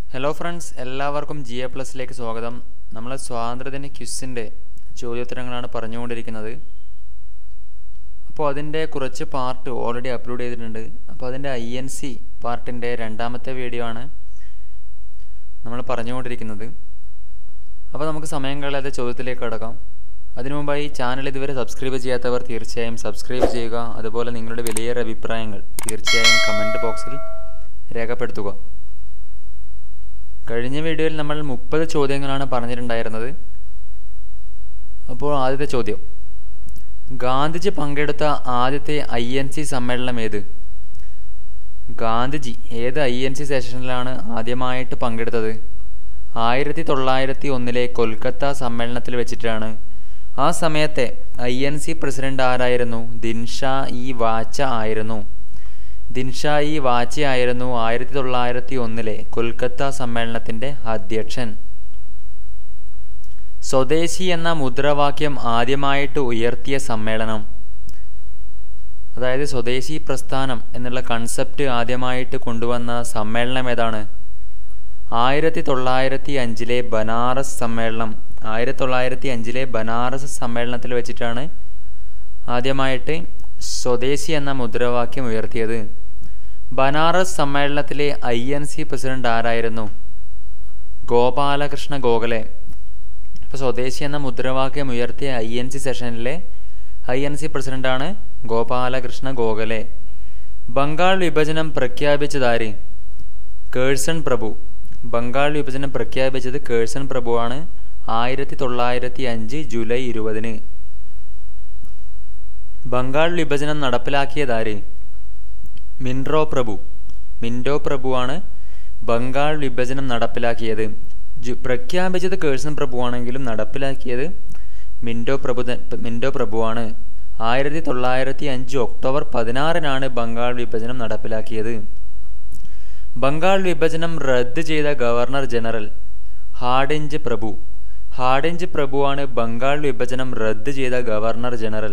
hello friends എല്ലാവർക്കും G A പ്ലസിലേക്ക് സ്വാഗതം നമ്മൾ സ്വാതന്ത്ര്യദിന ക്വിസിൻ്റെ ചോദ്യോത്തരങ്ങളാണ് പറഞ്ഞുകൊണ്ടിരിക്കുന്നത് അപ്പോൾ അതിൻ്റെ കുറച്ച് പാർട്ട് ഓൾറെഡി അപ്ലോഡ് ചെയ്തിട്ടുണ്ട് അപ്പോൾ അതിൻ്റെ ഐ എൻ സി പാർട്ടിൻ്റെ രണ്ടാമത്തെ വീഡിയോ ആണ് നമ്മൾ പറഞ്ഞുകൊണ്ടിരിക്കുന്നത് അപ്പോൾ നമുക്ക് സമയം കളയാതെ ചോദ്യത്തിലേക്ക് കടക്കാം അതിനു മുമ്പായി ചാനൽ ഇതുവരെ സബ്സ്ക്രൈബ് ചെയ്യാത്തവർ തീർച്ചയായും സബ്സ്ക്രൈബ് ചെയ്യുക അതുപോലെ നിങ്ങളുടെ വിലയേറെ അഭിപ്രായങ്ങൾ തീർച്ചയായും കമൻറ്റ് ബോക്സിൽ രേഖപ്പെടുത്തുക കഴിഞ്ഞ വീഡിയോയിൽ നമ്മൾ മുപ്പത് ചോദ്യങ്ങളാണ് പറഞ്ഞിട്ടുണ്ടായിരുന്നത് അപ്പോൾ ആദ്യത്തെ ചോദ്യം ഗാന്ധിജി പങ്കെടുത്ത ആദ്യത്തെ ഐ എൻ സി സമ്മേളനം ഏത് ഗാന്ധിജി ഏത് ഐ എൻ സി സെഷനിലാണ് ആദ്യമായിട്ട് പങ്കെടുത്തത് ആയിരത്തി തൊള്ളായിരത്തി ഒന്നിലെ കൊൽക്കത്ത സമ്മേളനത്തിൽ വെച്ചിട്ടാണ് ആ സമയത്തെ ഐ എൻ സി പ്രസിഡന്റ് ആരായിരുന്നു ദിൻഷാ ഇ വാച്ച ആയിരുന്നു ദിൻഷാ ഇ വാച്ച ആയിരുന്നു ആയിരത്തി തൊള്ളായിരത്തി ഒന്നിലെ കൊൽക്കത്ത സമ്മേളനത്തിന്റെ അധ്യക്ഷൻ സ്വദേശി എന്ന മുദ്രാവാക്യം ആദ്യമായിട്ട് ഉയർത്തിയ സമ്മേളനം അതായത് സ്വദേശി പ്രസ്ഥാനം എന്നുള്ള കൺസെപ്റ്റ് ആദ്യമായിട്ട് കൊണ്ടുവന്ന സമ്മേളനം ഏതാണ് ആയിരത്തി തൊള്ളായിരത്തി അഞ്ചിലെ ബനാറസ് സമ്മേളനം ആയിരത്തി തൊള്ളായിരത്തി അഞ്ചിലെ ബനാറസ് സമ്മേളനത്തിൽ വെച്ചിട്ടാണ് ആദ്യമായിട്ട് സ്വദേശി എന്ന മുദ്രാവാക്യം ഉയർത്തിയത് ബനാറസ് സമ്മേളനത്തിലെ ഐ എൻ സി പ്രസിഡന്റ് ആരായിരുന്നു ഗോപാലകൃഷ്ണ ഗോഖലെ ഇപ്പോൾ സ്വദേശി എന്ന മുദ്രാവാക്യം ഉയർത്തിയ ഐ എൻ സി സെഷനിലെ ഐ എൻ സി പ്രസിഡന്റാണ് ഗോപാലകൃഷ്ണ ഗോഖലെ ബംഗാൾ വിഭജനം പ്രഖ്യാപിച്ചതാര് കേഴ്സൺ പ്രഭു ബംഗാൾ വിഭജനം പ്രഖ്യാപിച്ചത് കേഴ്സൺ പ്രഭുവാണ് ആയിരത്തി തൊള്ളായിരത്തി അഞ്ച് ജൂലൈ ഇരുപതിന് ബംഗാൾ വിഭജനം നടപ്പിലാക്കിയതാര് മിൻറോ പ്രഭു മിൻഡോ പ്രഭുവാണ് ബംഗാൾ വിഭജനം നടപ്പിലാക്കിയത് ജു പ്രഖ്യാപിച്ചത് കേഴ്സൺ പ്രഭുവാണെങ്കിലും നടപ്പിലാക്കിയത് മിൻഡോ പ്രഭു മിൻഡോ പ്രഭുവാണ് ആയിരത്തി തൊള്ളായിരത്തി അഞ്ച് ഒക്ടോബർ പതിനാറിനാണ് ബംഗാൾ വിഭജനം നടപ്പിലാക്കിയത് ബംഗാൾ വിഭജനം റദ്ദ് ചെയ്ത ഗവർണർ ജനറൽ ഹാഡിഞ്ച് പ്രഭു ഹാഡിഞ്ച് പ്രഭുവാണ് ബംഗാൾ വിഭജനം റദ്ദ് ചെയ്ത ഗവർണർ ജനറൽ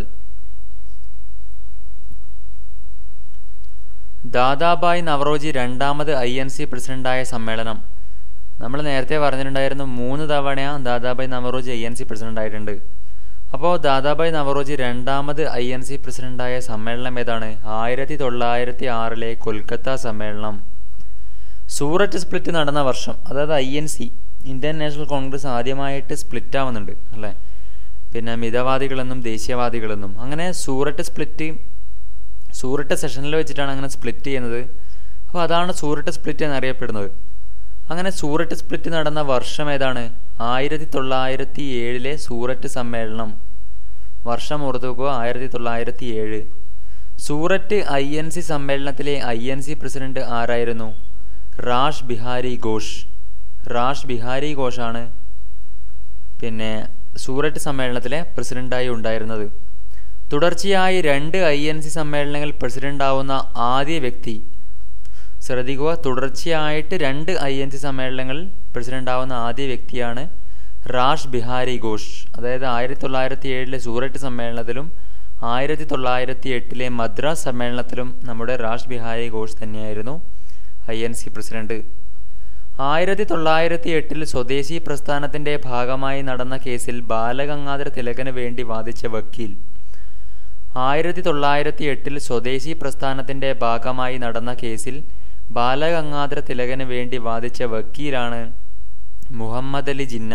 ദാദാബായ് നവറോജി രണ്ടാമത് ഐ എൻ സി പ്രസിഡന്റായ സമ്മേളനം നമ്മൾ നേരത്തെ പറഞ്ഞിട്ടുണ്ടായിരുന്നു മൂന്ന് തവണ Dadabhai Naoroji I N C president ആയിട്ടുണ്ട് അപ്പോൾ ദാദാബായ് നവറോജി രണ്ടാമത് ഐ എൻ സി പ്രസിഡന്റായ സമ്മേളനം ഏതാണ് ആയിരത്തി തൊള്ളായിരത്തി ആറിലെ കൊൽക്കത്ത സമ്മേളനം സൂററ്റ് സ്പ്ലിറ്റ് നടന്ന വർഷം അതായത് I N C Indian National Congress ആദ്യമായിട്ട് സ്പ്ലിറ്റ് ആവുന്നുണ്ട് അല്ലേ പിന്നെ മിതവാദികളെന്നും ദേശീയവാദികളെന്നും അങ്ങനെ സൂററ്റ് സ്പ്ലിറ്റ് സൂററ്റ് സെഷനിൽ വെച്ചിട്ടാണ് അങ്ങനെ സ്പ്ലിറ്റ് ചെയ്യുന്നത് അപ്പോൾ അതാണ് സൂററ്റ് സ്പ്ലിറ്റ് എന്നറിയപ്പെടുന്നത് അങ്ങനെ സൂററ്റ് സ്പ്ലിറ്റ് നടന്ന വർഷം ഏതാണ് ആയിരത്തി തൊള്ളായിരത്തി ഏഴിലെ സൂററ്റ് സമ്മേളനം വർഷം ഓർത്തു വെക്കുക ആയിരത്തി തൊള്ളായിരത്തി ഏഴ് സൂററ്റ് ഐ എൻ സി സമ്മേളനത്തിലെ ഐ എൻ സി പ്രസിഡന്റ് ആരായിരുന്നു റാഷ് ബിഹാരി ഘോഷ് റാഷ് ബിഹാരി ഘോഷാണ് പിന്നെ സൂററ്റ് സമ്മേളനത്തിലെ പ്രസിഡന്റായി ഉണ്ടായിരുന്നത് തുടർച്ചയായി രണ്ട് ഐ എൻ സി സമ്മേളനങ്ങൾ പ്രസിഡന്റാവുന്ന ആദ്യ വ്യക്തി ശ്രദ്ധിക്കുക തുടർച്ചയായിട്ട് രണ്ട് ഐ എൻ സി സമ്മേളനങ്ങളിൽ പ്രസിഡന്റാവുന്ന ആദ്യ വ്യക്തിയാണ് റാഷ് ബിഹാരി ഘോഷ് അതായത് ആയിരത്തി തൊള്ളായിരത്തി ഏഴിലെ സൂററ്റ് സമ്മേളനത്തിലും ആയിരത്തി തൊള്ളായിരത്തി എട്ടിലെ മദ്രാസ് സമ്മേളനത്തിലും നമ്മുടെ റാഷ് ബിഹാരി ഘോഷ് തന്നെയായിരുന്നു ഐ എൻ സി പ്രസിഡന്റ് ആയിരത്തി തൊള്ളായിരത്തി എട്ടിൽ സ്വദേശി പ്രസ്ഥാനത്തിന്റെ ഭാഗമായി നടന്ന കേസിൽ ബാലഗംഗാധര തിലകന് വേണ്ടി വാദിച്ച വക്കീൽ ആയിരത്തി തൊള്ളായിരത്തി എട്ടിൽ സ്വദേശി പ്രസ്ഥാനത്തിന്റെ ഭാഗമായി നടന്ന കേസിൽ ബാലഗംഗാധര തിലകന് വേണ്ടി വാദിച്ച വക്കീലാണ് മുഹമ്മദ് അലി ജിന്ന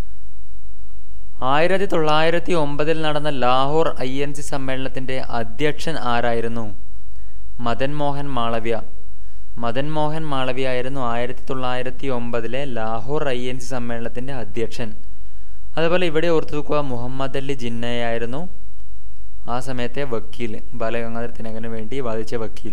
ആയിരത്തി തൊള്ളായിരത്തി ഒമ്പതിൽ നടന്ന ലാഹോർ ഐ എൻ സി സമ്മേളനത്തിന്റെ അധ്യക്ഷൻ ആരായിരുന്നു മദൻ മോഹൻ മാളവ്യ മദൻ മോഹൻ മാളവ്യ ആയിരുന്നു ആയിരത്തി തൊള്ളായിരത്തി ഒമ്പതിലെ ലാഹോർ ഐ എൻ സി സമ്മേളനത്തിന്റെ അധ്യക്ഷൻ അതുപോലെ ഇവിടെ ഓർത്തു വെക്കുക മുഹമ്മദ് അലി ജിന്നയായിരുന്നു ആ സമയത്തെ വക്കീൽ ബാലഗംഗാധര തിലകന് വേണ്ടി വാദിച്ച വക്കീൽ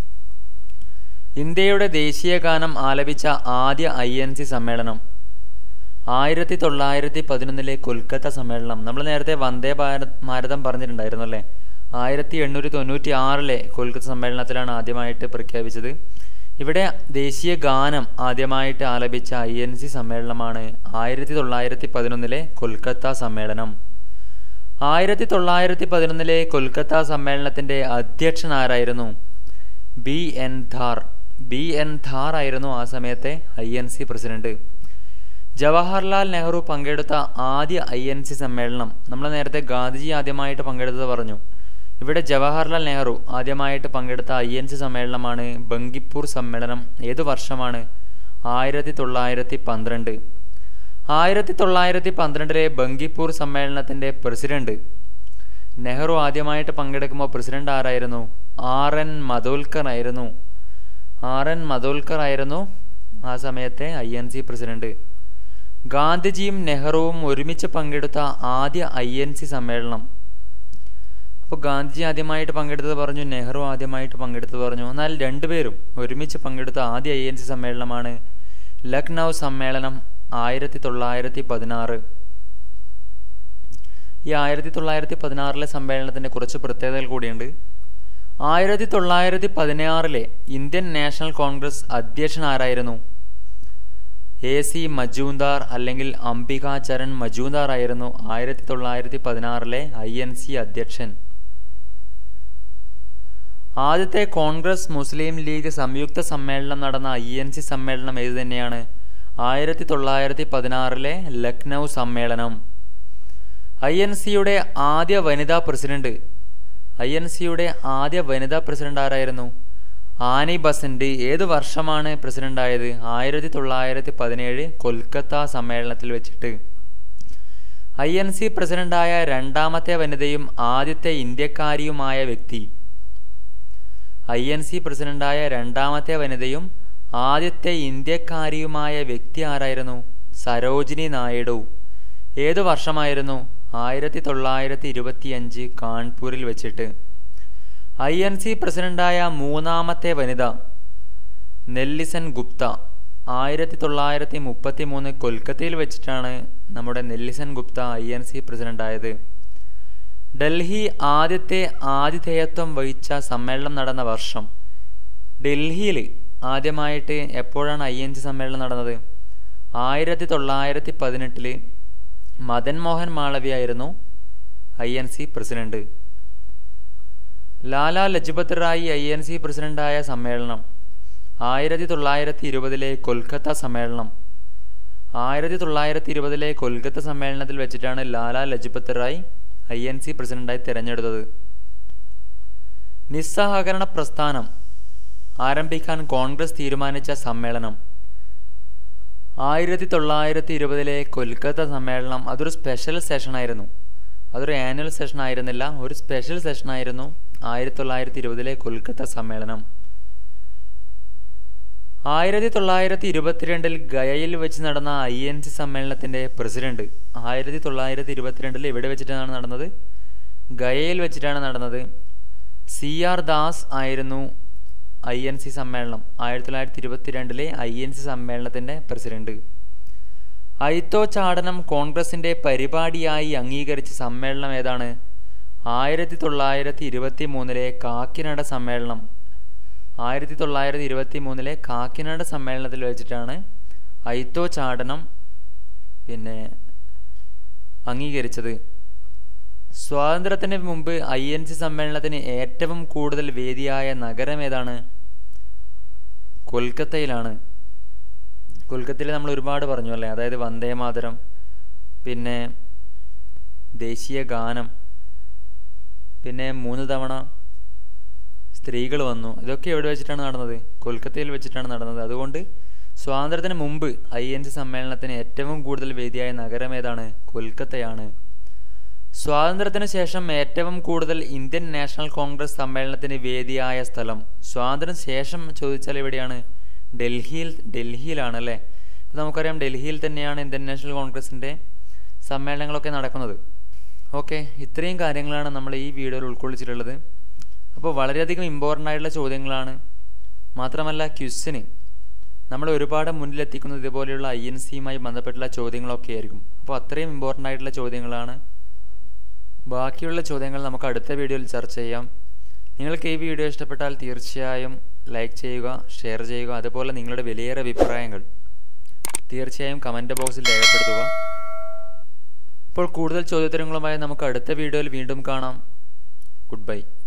ഇന്ത്യയുടെ ദേശീയ ഗാനം ആലപിച്ച ആദ്യ ഐ എൻ സി സമ്മേളനം ആയിരത്തി തൊള്ളായിരത്തി പതിനൊന്നിലെ കൊൽക്കത്ത സമ്മേളനം നമ്മൾ നേരത്തെ വന്ദേ ഭാരത് ഭാരതം പറഞ്ഞിട്ടുണ്ടായിരുന്നു അല്ലേ ആയിരത്തി എണ്ണൂറ്റി തൊണ്ണൂറ്റി ആറിലെ കൊൽക്കത്ത സമ്മേളനത്തിലാണ് ആദ്യമായിട്ട് പ്രഖ്യാപിച്ചത് ഇവിടെ ദേശീയ ഗാനം ആദ്യമായിട്ട് ആലപിച്ച ഐ എൻ സി സമ്മേളനമാണ് ആയിരത്തി തൊള്ളായിരത്തി പതിനൊന്നിലെ കൊൽക്കത്ത സമ്മേളനം ആയിരത്തി തൊള്ളായിരത്തി പതിനൊന്നിലെ കൊൽക്കത്ത സമ്മേളനത്തിന്റെ അധ്യക്ഷൻ ആരായിരുന്നു B N Dhar B N Dhar ആയിരുന്നു ആ സമയത്തെ I N C president Jawaharlal Nehru പങ്കെടുത്ത ആദ്യ ഐ എൻ സി സമ്മേളനം നമ്മൾ നേരത്തെ ഗാന്ധിജി ആദ്യമായിട്ട് പങ്കെടുത്തത് പറഞ്ഞു ഇവിടെ ജവഹർലാൽ നെഹ്റു ആദ്യമായിട്ട് പങ്കെടുത്ത ഐ എൻ സി സമ്മേളനമാണ് ബങ്കിപ്പൂർ സമ്മേളനം ഏതു വർഷമാണ് ആയിരത്തി തൊള്ളായിരത്തി പന്ത്രണ്ട് ആയിരത്തി തൊള്ളായിരത്തി പന്ത്രണ്ടിലെ ബങ്കിപ്പൂർ സമ്മേളനത്തിൻ്റെ പ്രസിഡന്റ് നെഹ്റു ആദ്യമായിട്ട് പങ്കെടുക്കുമ്പോൾ പ്രസിഡന്റ് ആരായിരുന്നു ആർ എൻ മധോൽക്കർ ആയിരുന്നു ആർ എൻ മധോൽക്കർ ആയിരുന്നു ആ സമയത്തെ ഐ എൻ സി പ്രസിഡന്റ് ഗാന്ധിജിയും നെഹ്റുവും ഒരുമിച്ച് പങ്കെടുത്ത ആദ്യ ഐ എൻ സി സമ്മേളനം അപ്പോൾ ഗാന്ധിജി ആദ്യമായിട്ട് പങ്കെടുത്തത് പറഞ്ഞു നെഹ്റു ആദ്യമായിട്ട് പങ്കെടുത്തത് പറഞ്ഞു എന്നാൽ രണ്ടുപേരും ഒരുമിച്ച് പങ്കെടുത്ത ആദ്യ ഐ എൻ സി സമ്മേളനമാണ് ലക്നൗ സമ്മേളനം ആയിരത്തി തൊള്ളായിരത്തി പതിനാറ് ഈ ആയിരത്തി തൊള്ളായിരത്തി പതിനാറിലെ സമ്മേളനത്തിൻ്റെ കുറച്ച് പ്രത്യേകതകൾ കൂടിയുണ്ട് ആയിരത്തി തൊള്ളായിരത്തി പതിനാറിലെ ഇന്ത്യൻ നാഷണൽ കോൺഗ്രസ് അധ്യക്ഷൻ ആരായിരുന്നു എ സി മജൂന്ദാർ അല്ലെങ്കിൽ അംബികാചരൺ മജൂന്ദാർ ആയിരുന്നു ആയിരത്തി തൊള്ളായിരത്തി പതിനാറിലെ ഐ എൻ സി അധ്യക്ഷൻ ആദ്യത്തെ കോൺഗ്രസ് മുസ്ലിം ലീഗ് സംയുക്ത സമ്മേളനം നടന്ന ഐ എൻ സി സമ്മേളനം ഏത് തന്നെയാണ് ആയിരത്തി തൊള്ളായിരത്തി പതിനാറിലെ ലക്നൗ സമ്മേളനം ഐ എൻ സിയുടെ ആദ്യ വനിതാ പ്രസിഡന്റ് ഐ എൻ സിയുടെ ആദ്യ വനിതാ പ്രസിഡന്റ് ആരായിരുന്നു ആനി ബസന്റ് ഏത് വർഷമാണ് പ്രസിഡന്റ് ആയത് ആയിരത്തി തൊള്ളായിരത്തി പതിനേഴ് കൊൽക്കത്ത സമ്മേളനത്തിൽ വെച്ചിട്ട് ഐ എൻ സി പ്രസിഡന്റായ രണ്ടാമത്തെ വനിതയും ആദ്യത്തെ ഇന്ത്യക്കാരിയുമായ വ്യക്തി ഐ എൻ സി പ്രസിഡന്റായ രണ്ടാമത്തെ വനിതയും ആദ്യത്തെ ഇന്ത്യക്കാരിയുമായ വ്യക്തി ആരായിരുന്നു സരോജിനി നായിഡു ഏതു വർഷമായിരുന്നു ആയിരത്തി തൊള്ളായിരത്തി ഇരുപത്തിയഞ്ച് കാൺപൂരിൽ വെച്ചിട്ട് ഐ എൻ സി പ്രസിഡന്റായ മൂന്നാമത്തെ വനിത നെല്ലിസൻ ഗുപ്ത ആയിരത്തി തൊള്ളായിരത്തി മുപ്പത്തി മൂന്ന് കൊൽക്കത്തയിൽ വെച്ചിട്ടാണ് നമ്മുടെ നെല്ലിസൻ Gupta I N C പ്രസിഡന്റായത് Delhi ആദ്യത്തെ ആതിഥേയത്വം വഹിച്ച സമ്മേളനം നടന്ന വർഷം ഡൽഹിയിൽ ആദ്യമായിട്ട് എപ്പോഴാണ് ഐ എൻ സി സമ്മേളനം നടന്നത് ആയിരത്തി തൊള്ളായിരത്തി പതിനെട്ടില് Madan Mohan Malaviya I N C president Lala Lajpat Rai I N C പ്രസിഡന്റായ സമ്മേളനം ആയിരത്തി തൊള്ളായിരത്തി ഇരുപതിലെ കൊൽക്കത്ത സമ്മേളനം ആയിരത്തി തൊള്ളായിരത്തി ഇരുപതിലെ കൊൽക്കത്ത സമ്മേളനത്തിൽ വെച്ചിട്ടാണ് Lala Lajpat Rai I N C പ്രസിഡന്റായി തിരഞ്ഞെടുത്തത് നിസ്സഹകരണ പ്രസ്ഥാനം ആരംഭിക്കാൻ കോൺഗ്രസ് തീരുമാനിച്ച സമ്മേളനം ആയിരത്തി തൊള്ളായിരത്തി ഇരുപതിലെ കൊൽക്കത്ത സമ്മേളനം അതൊരു സ്പെഷ്യൽ സെഷനായിരുന്നു അതൊരു ആനുവൽ സെഷൻ ആയിരുന്നില്ല ഒരു സ്പെഷ്യൽ സെഷനായിരുന്നു ആയിരത്തി തൊള്ളായിരത്തി ഇരുപതിലെ കൊൽക്കത്ത സമ്മേളനം ആയിരത്തി തൊള്ളായിരത്തി ഇരുപത്തിരണ്ടിൽ ഗയയിൽ വെച്ച് നടന്ന ഐ എൻ സി സമ്മേളനത്തിൻ്റെ പ്രസിഡന്റ് ആയിരത്തി തൊള്ളായിരത്തി ഇരുപത്തിരണ്ടിൽ എവിടെ വെച്ചിട്ടാണ് നടന്നത് ഗയയിൽ വെച്ചിട്ടാണ് നടന്നത് സി ആർ ദാസ് ആയിരുന്നു ഐ എൻ സി സമ്മേളനം ആയിരത്തി തൊള്ളായിരത്തി ഇരുപത്തിരണ്ടിലെ ഐ എൻ സി സമ്മേളനത്തിൻ്റെ പ്രസിഡന്റ് ഐത്തോ ചാടനം കോൺഗ്രസിൻ്റെ പരിപാടിയായി അംഗീകരിച്ച സമ്മേളനം ഏതാണ് ആയിരത്തി തൊള്ളായിരത്തി ഇരുപത്തി മൂന്നിലെ കാക്കിനട സമ്മേളനം ആയിരത്തി തൊള്ളായിരത്തി ഇരുപത്തി മൂന്നിലെ കാക്കിനാട് സമ്മേളനത്തിൽ വെച്ചിട്ടാണ് ഐത്തോ ചാടനം പിന്നെ അംഗീകരിച്ചത് സ്വാതന്ത്ര്യത്തിന് മുമ്പ് ഐ എൻ സി സമ്മേളനത്തിന് ഏറ്റവും കൂടുതൽ വേദിയായ നഗരം ഏതാണ് കൊൽക്കത്തയിലാണ് കൊൽക്കത്തയിൽ നമ്മൾ ഒരുപാട് പറഞ്ഞു അല്ലേ അതായത് വന്ദേ മാതരം പിന്നെ ദേശീയ ഗാനം പിന്നെ മൂന്ന് തവണ സ്ത്രീകൾ വന്നു ഇതൊക്കെ എവിടെ വെച്ചിട്ടാണ് നടന്നത് കൊൽക്കത്തയിൽ വെച്ചിട്ടാണ് നടന്നത് അതുകൊണ്ട് സ്വാതന്ത്ര്യത്തിന് മുമ്പ് ഐ എൻ സി സമ്മേളനത്തിന് ഏറ്റവും കൂടുതൽ വേദിയായ നഗരം ഏതാണ് കൊൽക്കത്തയാണ് സ്വാതന്ത്ര്യത്തിന് ശേഷം ഏറ്റവും കൂടുതൽ ഇന്ത്യൻ നാഷണൽ കോൺഗ്രസ് സമ്മേളനത്തിന് വേദിയായ സ്ഥലം സ്വാതന്ത്ര്യം ശേഷം ചോദിച്ചാൽ എവിടെയാണ് ഡൽഹിയിൽ ഡൽഹിയിലാണ് അല്ലേ ഇപ്പം നമുക്കറിയാം ഡൽഹിയിൽ തന്നെയാണ് ഇന്ത്യൻ നാഷണൽ കോൺഗ്രസിൻ്റെ സമ്മേളനങ്ങളൊക്കെ നടക്കുന്നത് ഓക്കെ ഇത്രയും കാര്യങ്ങളാണ് നമ്മൾ ഈ വീഡിയോയിൽ ഉൾക്കൊള്ളിച്ചിട്ടുള്ളത് അപ്പോൾ വളരെയധികം ഇമ്പോർട്ടൻ്റ് ആയിട്ടുള്ള ചോദ്യങ്ങളാണ് മാത്രമല്ല ക്യുസിന് നമ്മൾ ഒരുപാട് മുന്നിലെത്തിക്കുന്നത് ഇതുപോലെയുള്ള ഐ എൻ സിയുമായി ബന്ധപ്പെട്ടുള്ള ചോദ്യങ്ങളൊക്കെ ആയിരിക്കും അപ്പോൾ അത്രയും ഇമ്പോർട്ടൻ്റ് ആയിട്ടുള്ള ചോദ്യങ്ങളാണ് ബാക്കിയുള്ള ചോദ്യങ്ങൾ നമുക്ക് അടുത്ത വീഡിയോയിൽ ചർച്ച ചെയ്യാം നിങ്ങൾക്ക് ഈ വീഡിയോ ഇഷ്ടപ്പെട്ടാൽ തീർച്ചയായും ലൈക്ക് ചെയ്യുക ഷെയർ ചെയ്യുക അതുപോലെ നിങ്ങളുടെ വിലയേറെ അഭിപ്രായങ്ങൾ തീർച്ചയായും കമൻറ്റ് ബോക്സിൽ രേഖപ്പെടുത്തുക ഇപ്പോൾ കൂടുതൽ ചോദ്യോത്തരങ്ങളുമായി നമുക്ക് അടുത്ത വീഡിയോയിൽ വീണ്ടും കാണാം ഗുഡ് ബൈ